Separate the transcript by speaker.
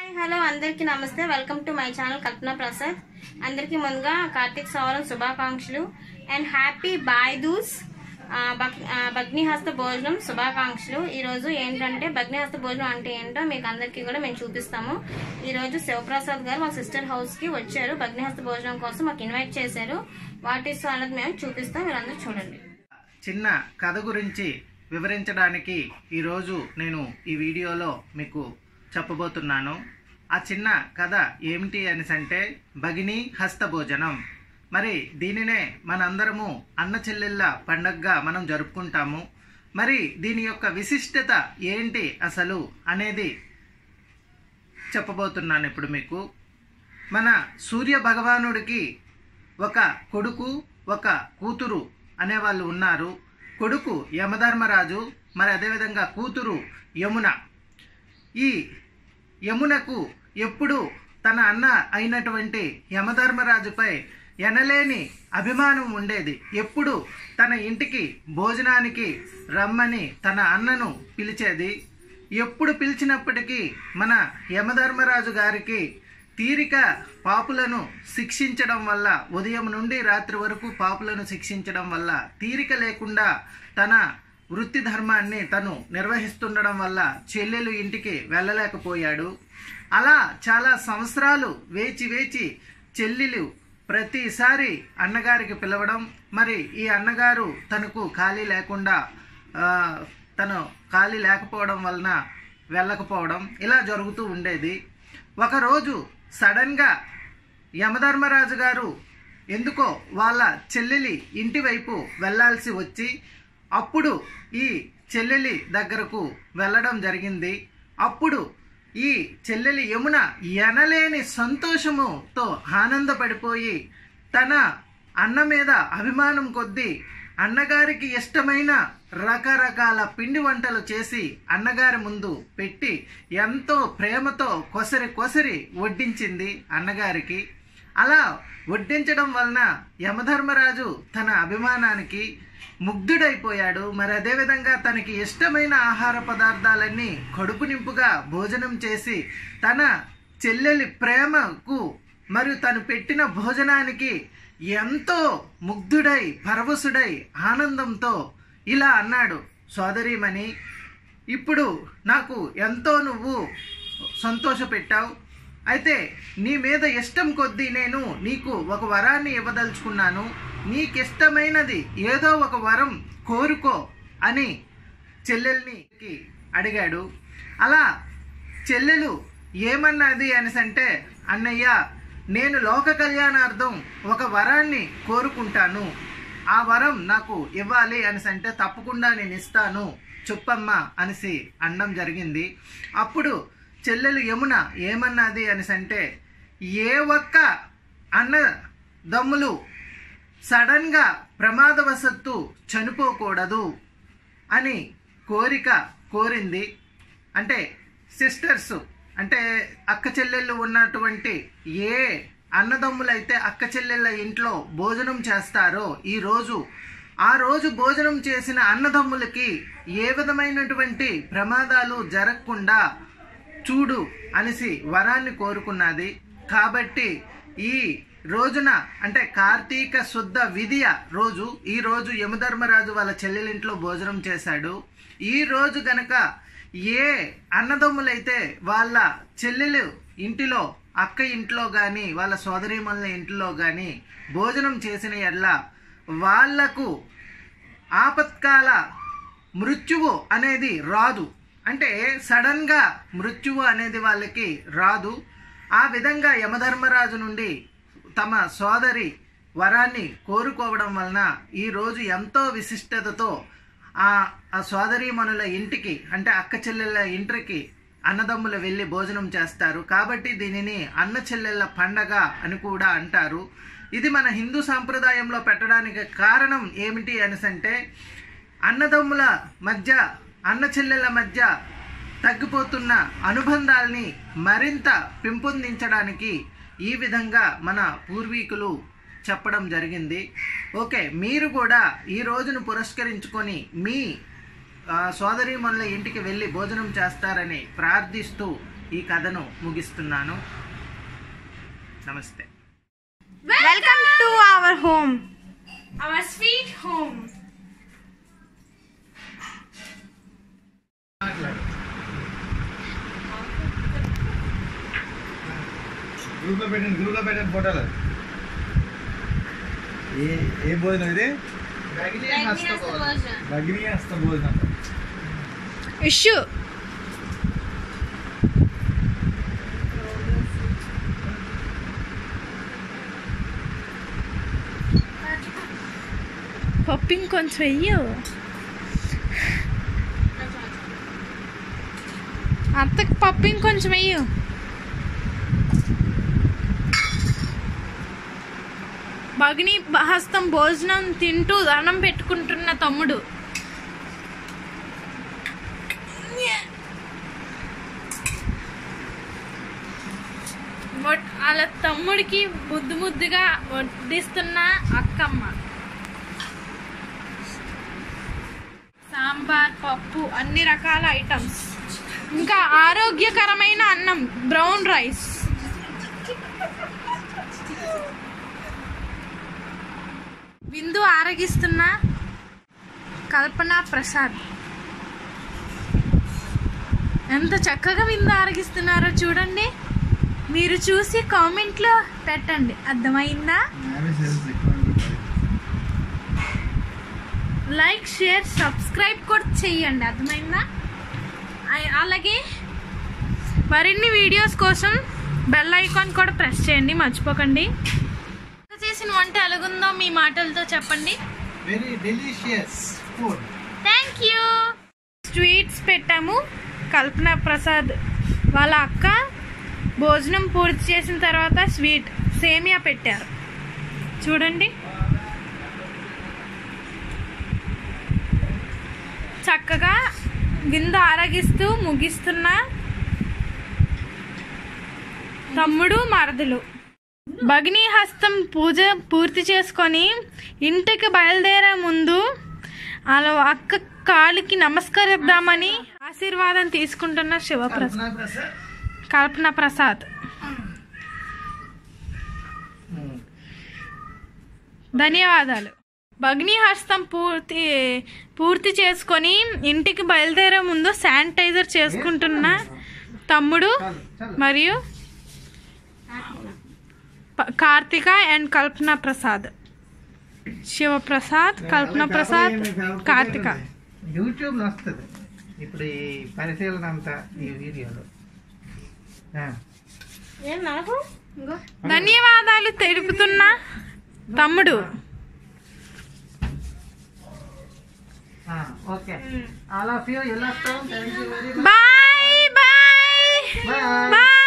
Speaker 1: Hello అందరికీ నమస్తే welcome to my channel Kalpana Prasad అందరికీ ముందుగా కార్తీక్ సౌరం శుభాకాంక్షలు అండ్ హ్యాపీ బాయ్దూస్ ఆ, భగ్- ఆ, భగ్నిహస్త భోజనం శుభాకాంక్షలు ఈ రోజు ఏంటంటే భగ్నిహస్త భోజనం అంటే ఏంటో మీకు అందరికీ కూడా మేము చూపిస్తాము ఈ రోజు శివప్రసాద్ గారు మా సిస్టర్ హౌస్ కి వచ్చారు భగ్నిహస్త భోజనం కోసం మాకు ఇన్వైట్ చేశారు వాట్ ఈస్ అన్నది మేము చూపిస్తాం మీరు అందరూ చూడండి
Speaker 2: చిన్న కథ గురించి వివరించడానికి ఈరోజు నేను ఈ వీడియోలో మీకు చెప్పబోతున్నాను ఆ చిన్న కథ ఏమిటి అనేసి అంటే భగిని హస్తభోజనం మరి దీనినే మనందరము అన్న చెల్లెళ్ళ పండగగా మనం జరుపుకుంటాము మరి దీని యొక్క విశిష్టత ఏంటి అసలు అనేది చెప్పబోతున్నాను ఇప్పుడు మీకు మన సూర్య భగవానుడికి ఒక కొడుకు ఒక కూతురు అనేవాళ్ళు ఉన్నారు కొడుకు యమధర్మరాజు మరి అదేవిధంగా కూతురు యమున ఈ యమునకు ఎప్పుడు తన అన్న అయినటువంటి యమధర్మరాజుపై ఎనలేని అభిమానం ఉండేది ఎప్పుడు తన ఇంటికి భోజనానికి రమ్మని తన అన్నను పిలిచేది ఎప్పుడు పిలిచినప్పటికీ మన యమధర్మరాజు గారికి తీరిక పాపులను శిక్షించడం వల్ల ఉదయం నుండి రాత్రి వరకు పాపులను శిక్షించడం వల్ల తీరిక లేకుండా తన వృత్తి ధర్మాన్ని తను నిర్వహిస్తుండడం వల్ల చెల్లెలు ఇంటికి వెళ్ళలేకపోయాడు అలా చాలా సంవత్సరాలు వేచి వేచి చెల్లెలు ప్రతిసారి అన్నగారికి పిలవడం మరి ఈ అన్నగారు తనకు ఖాళీ లేకుండా ఆ, తను ఖాళీ లేకపోవడం వలన వెళ్ళకపోవడం ఇలా జరుగుతూ ఉండేది ఒకరోజు సడన్గా యమధర్మరాజు గారు ఎందుకో వాళ్ళ చెల్లెలి ఇంటి వైపు వెళ్ళాల్సి వచ్చి అప్పుడు ఈ చెల్లెలి దగ్గరకు వెళ్ళడం జరిగింది అప్పుడు ఈ చెల్లెలి యమున ఎనలేని సంతోషముతో ఆనందపడిపోయి తన అన్న మీద అభిమానం కొద్దీ అన్నగారికి ఇష్టమైన రకరకాల పిండి వంటలు చేసి అన్నగారి ముందు పెట్టి ఎంతో ప్రేమతో కొసరి కొసరి వడ్డించింది అన్నగారికి అలా వడ్డించడం వలన యమధర్మరాజు తన అభిమానానికి ముగ్ధుడైపోయాడు మరి అదేవిధంగా తనకి ఇష్టమైన ఆహార పదార్థాలన్నీ కడుపు నింపుగా భోజనం చేసి తన చెల్లెలి ప్రేమకు మరియు తను పెట్టిన భోజనానికి ఎంతో ముగ్ధుడై పరవశుడై ఆనందంతో ఇలా అన్నాడు సోదరీమణి ఇప్పుడు నాకు ఎంతో నువ్వు సంతోషపెట్టావు అయితే నీ మీద ఇష్టం కొద్దీ నేను నీకు ఒక వరాన్ని ఇవ్వదలుచుకున్నాను నీకిష్టమైనది ఏదో ఒక వరం కోరుకో అని చెల్లెల్ని అడిగాడు అలా చెల్లెలు ఏమన్నది అనేసి అంటే అన్నయ్య నేను లోక కళ్యాణార్థం ఒక వరాన్ని కోరుకుంటాను ఆ వరం నాకు ఇవ్వాలి అనేసి అంటే తప్పకుండా నేను ఇస్తాను చెప్పమ్మా అనేసి అనడం జరిగింది అప్పుడు చెల్లెలు యమున ఏమన్నది అనేసి అంటే ఏ ఒక్క అన్న దమ్ములు సడన్గా ప్రమాదవశత్తు చనిపోకూడదు అని కోరిక కోరింది అంటే సిస్టర్స్ అంటే అక్క చెల్లెళ్ళు ఉన్నటువంటి ఏ అన్నదమ్ములైతే అక్క చెల్లెళ్ళ ఇంట్లో భోజనం చేస్తారో ఈ రోజు ఆ రోజు భోజనం చేసిన అన్నదమ్ములకి ఏ విధమైనటువంటి ప్రమాదాలు జరగకుండా చూడు అనేసి వరాన్ని కోరుకున్నది కాబట్టి ఈ రోజున అంటే కార్తీక శుద్ధ విధియ రోజు ఈ రోజు యమధర్మరాజు వాళ్ళ చెల్లెలింట్లో భోజనం చేశాడు ఈ రోజు గనక ఏ అన్నదమ్ములైతే వాళ్ళ చెల్లెలు ఇంటిలో అక్క ఇంట్లో కానీ వాళ్ళ సోదరీమణుల ఇంట్లో కానీ భోజనం చేసిన ఎడ్ల వాళ్లకు ఆపత్కాల మృత్యువు అనేది రాదు అంటే సడన్గా మృత్యువు అనేది వాళ్ళకి రాదు ఆ విధంగా యమధర్మరాజు నుండి తమ సోదరి వరాన్ని కోరుకోవడం వలన ఈరోజు ఎంతో విశిష్టతతో ఆ ఆ సోదరీమణుల ఇంటికి అంటే అక్క చెల్లెళ్ళ ఇంటికి అన్నదమ్ములు వెళ్ళి భోజనం చేస్తారు కాబట్టి దీనిని అన్న చెల్లెళ్ళ పండగ అని కూడా అంటారు ఇది మన హిందూ సాంప్రదాయంలో పెట్టడానికి కారణం ఏమిటి అనేసంటే అన్నదమ్ముల మధ్య అన్న చెల్లెళ్ళ మధ్య తగ్గిపోతున్న అనుబంధాల్ని మరింత పెంపొందించడానికి ఈ విధంగా మన పూర్వీకులు చెప్పడం జరిగింది ఓకే మీరు కూడా ఈ రోజును పురస్కరించుకొని మీ ఆ, సోదరీమణుల ఇంటికి వెళ్ళి భోజనం చేస్తారని ప్రార్థిస్తూ ఈ కథను ముగిస్తున్నాను నమస్తే
Speaker 1: welcome to our home our sweet home
Speaker 3: గ్రూప్లో పెట్టండి గ్రూప్లో పెట్టండి ఫోటోలు ఏ ఏ భోజనం ఇది భగిని హస్త భోజనం
Speaker 1: ఇష్యూ
Speaker 4: పప్పు ఇంకొంచెం వెయ్యు అత్తకి పప్పు ఇంకొంచెం వెయ్యు భగిని హస్తం భోజనం తింటూ దండం పెట్టుకుంటున్న తమ్ముడు వడ్- వాళ్ళ తమ్ముడికి ముద్దు ముద్దుగా వడ్డిస్తున్న అక్కమ్మ సాంబార్ పప్పు అన్ని రకాల ఐటమ్స్ ఇంకా ఆరోగ్యకరమైన అన్నం బ్రౌన్ రైస్ విందు ఆరగిస్తున్న కల్పన ప్రసాద్ ఎంత చక్కగా విందు ఆరగిస్తున్నారో చూడండి మీరు చూసి కామెంట్లో పెట్టండి అర్థమైందా లైక్ షేర్ సబ్స్క్రైబ్ కూడా చెయ్యండి అర్థమైందా అయ్- అలాగే మరిన్ని వీడియోస్ కోసం బెల్ ఐకాన్ కూడా ప్రెస్ చేయండి మర్చిపోకండి చేసిన వంట ఎలాగుందో మీ మాటలతో చెప్పండి
Speaker 2: very delicious food
Speaker 4: thank you sweets పెట్టాము కల్పన ప్రసాద్ వాళ్ళ అక్క భోజనం పూర్తి చేసిన తర్వాత స్వీట్ సేమియా పెట్టారు చూడండి చక్కగా విందు ఆరగిస్తూ ముగిస్తున్న తమ్ముడు మరదలు భగిని హస్తం పూజ పూర్తి చేసుకొని ఇంటికి బయలుదేరే ముందు అలా అక్క కాలికి నమస్కరిద్దామని ఆశీర్వాదం తీసుకుంటున్న శివప్రసాద్
Speaker 2: ప్రసాద్
Speaker 4: కల్పన ప్రసాద్ ధన్యవాదాలు భగ్ని హస్తం పూర్తి పూర్తి చేసుకొని ఇంటికి బయలుదేరే ముందు శానిటైజర్ చేసుకుంటున్న తమ్ముడు మరియు ప- కార్తిక అండ్ కల్పన ప్రసాద్ శివప్రసాద్ కల్పన ప్రసాద్ కార్తిక
Speaker 2: యూట్యూబ్లో వస్తుంది ఇప్పుడు ఈ పరిశీలన అంతా ఈ వీడియోలో ఆ.
Speaker 1: ఏం నాకు ఇంకో
Speaker 4: ధన్యవాదాలు తెలుపుతున్న తమ్ముడు
Speaker 2: ఆ, ఓకే ఆల్ ఆఫ్ యూ ఎలా thank you very
Speaker 4: bye bye
Speaker 2: much
Speaker 4: bye